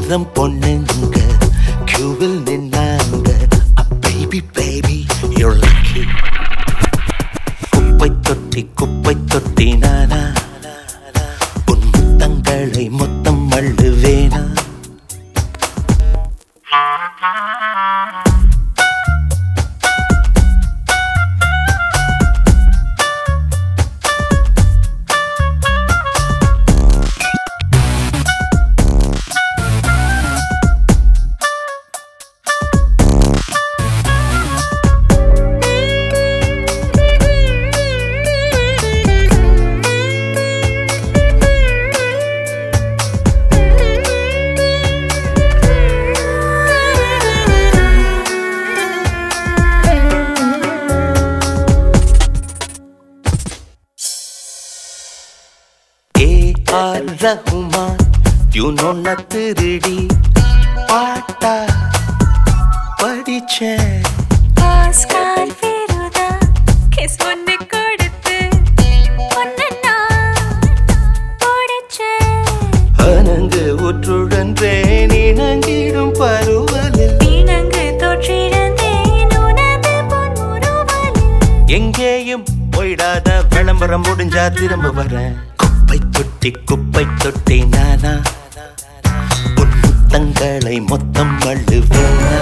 ஆயிரம் பொண்ணுங்க கியூவில் நின்னாங்க பேபி பேபி you're lucky குப்பை தொட்டி குப்பை தொட்டி நானா உன் முத்தங்களை மொத்தம் அள்ளுவேனா ஏ ஆர் ரகுமான் டியூனொன்ன திருடி பாட்டா படிச்சேன் ஆஸ்கார் விருதா கிஸ் ஒன்னு கொடுத்து ஒன்னு நான் பிடிச்சேன் அனங்கு உற்றுழன்றேன் இணங்கிடும் பருவலில் இணங்கு தொற்றிருந்தேன் உனது பொன்முறுவலில் எங்கேயும் போயிடாத விளம்பரம் முடிஞ்சா திரும்ப வரேன் குப்பை தொட்டி குப்பை தொட்டி நானா உன் முத்தங்களை மொத்தம் அள்ளுவேனா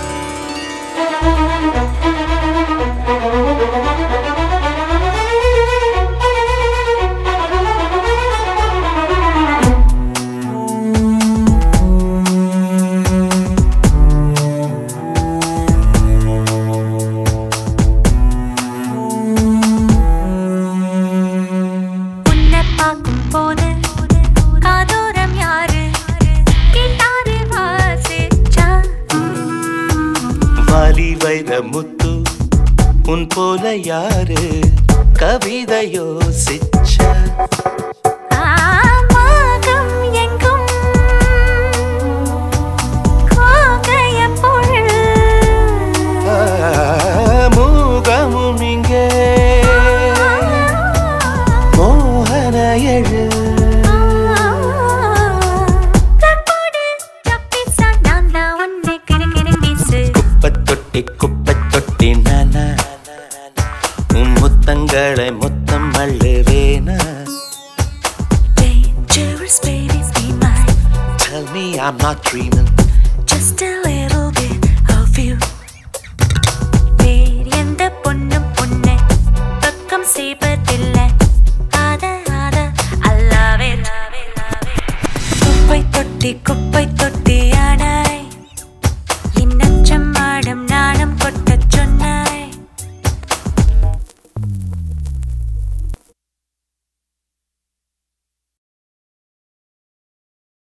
உன்னை பார்க்கும் போது காதோரம் யாரு கிட்டாரு வாசிச்சா வாலி வைர முத்து உன் போல யாரு கவிதை யோசிச்சா ஆமாகம் எங்கும் கோகைய பொருள் ஆ, மூகமும் இங்கே மோகன எழு குப்பை தொட்டி குப்பை தொட்டி நானா உன் முத்தங்களை மொத்தம் அள்ளுவேனா Tell me I'm not dreaming குப்பை தொட்டி குப்பை தொட்டி